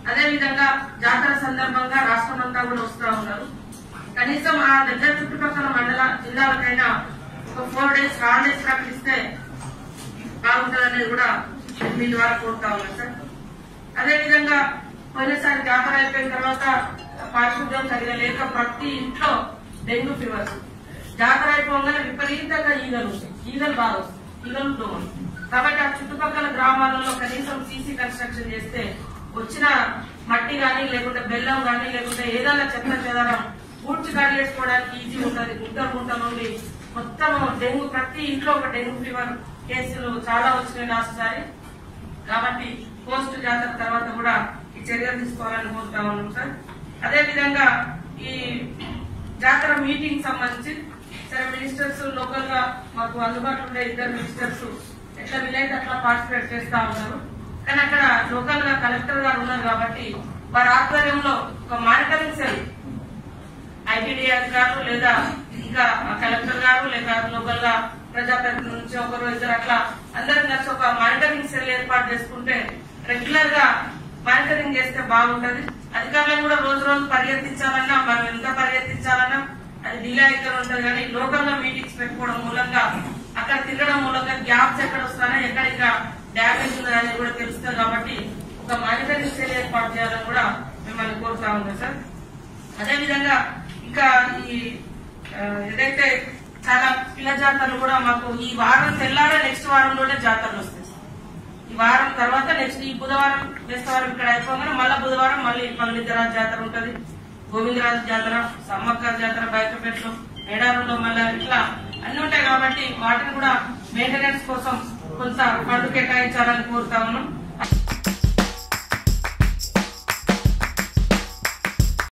అదే విధంగా జాతర సందర్భంగా రాష్ట్రం అంతా కూడా వస్తా ఉన్నారు కనీసం ఆ దగ్గర చుట్టుపక్కల మండల జిల్లాలకైనా ఒక ఫోర్ డేస్ హాలిడేస్ ప్రకటిస్తే బాగుంటుందనేది కూడా నేను మీ ద్వారా కోరుతా ఉన్నాను సార్ అదే విధంగా పోయినసారి జాతర అయిపోయిన తర్వాత పారిశుద్ధ్యం సరిగా లేక ప్రతి ఇంట్లో డెంగ్యూ ఫీవర్స్ జాతర అయిపోగానే విపరీతంగా ఈగలు వస్తాయి ఈగలు బాగా వస్తాయి ఈగలు దోమలు కాబట్టి ఆ చుట్టుపక్కల గ్రామాలలో కనీసం సీసీ కన్స్ట్రక్షన్ చేస్తే వచ్చిన మట్టి గాని లేకుంటే బెల్లం గాని లేకుంటే ఏదైనా చెత్త చెదరం పూడ్చి కడిగేసుకోవడానికి ఈజీ ఉంటుంది గుంట గుంట నుండి మొత్తం డెంగ్యూ ప్రతి ఇంట్లో ఒక డెంగ్యూ ఫీవర్ కేసులు చాలా వచ్చినాయి లాస్ట్ సారి కాబట్టి పోస్ట్ జాతర తర్వాత కూడా ఈ చర్యలు తీసుకోవాలని కోరుతా ఉన్నాం సార్ అదే విధంగా ఈ జాతర మీటింగ్ సంబంధించి సరే మినిస్టర్స్ లోకల్ గా మాకు అందుబాటులో ఉండే ఇద్దరు మినిస్టర్స్ ఎట్లా వీలైతే అట్లా పార్టిసిపేట్ చేస్తా ఉన్నారు కానీ అక్కడ లోకల్ గా కలెక్టర్ గారు ఉన్నారు కాబట్టి వారి ఆధ్వర్యంలో ఒక మానిటరింగ్ సెల్ ఐటీడీ అధికారులు లేదా ఇంకా కలెక్టర్ గారు లేదా లోకల్ గా ప్రజాప్రతినిధుల నుంచి ఒకరు ఇద్దరు అట్లా అందరం కలిసి ఒక మానిటరింగ్ సెల్ ఏర్పాటు చేసుకుంటే రెగ్యులర్ గా మానిటరింగ్ చేస్తే బాగుంటది అధికారులను కూడా రోజు రోజు పర్యటించాలన్నా మనం ఎంత పర్యటించాలన్నా అది డిలే అయితే ఉంటది కానీ లోకల్ గా మీటింగ్స్ పెట్టుకోవడం మూలంగా అక్కడ తిరగడం మూలంగా గ్యాప్స్ ఎక్కడ వస్తానో ఎక్కడ ఇంకా డ్యామేజ్ ఉన్నదని కూడా తెలుస్తుంది కాబట్టి ఒక మానిటరింగ్ సెల్ ఏర్పాటు చేయాలని కూడా మిమ్మల్ని కోరుతా ఉన్నాం సార్ అదే విధంగా ఇంకా ఈ ఆ, ఏదైతే చాలా పిల్ల జాతరలు కూడా మాకు ఈ వారం తెల్లారే నెక్స్ట్ వారంలోనే జాతరలు వస్తాయి ఈ వారం తర్వాత నెక్స్ట్ ఈ బుధవారం బేస్తవారం ఇక్కడ అయిపోగానే మళ్ళీ బుధవారం మళ్ళీ పల్లిద్దరాజు జాతర ఉంటది గోవిందరాజు జాతర సమ్మక్క జాతర బయటపెట్టు మేడారంలో మళ్ళీ ఇట్లా అన్ని ఉంటాయి కాబట్టి వాటిని కూడా మెయింటెనెన్స్ కోసం కొంత ఫండ్ కేటాయించాలని కోరుతా ఉన్నాం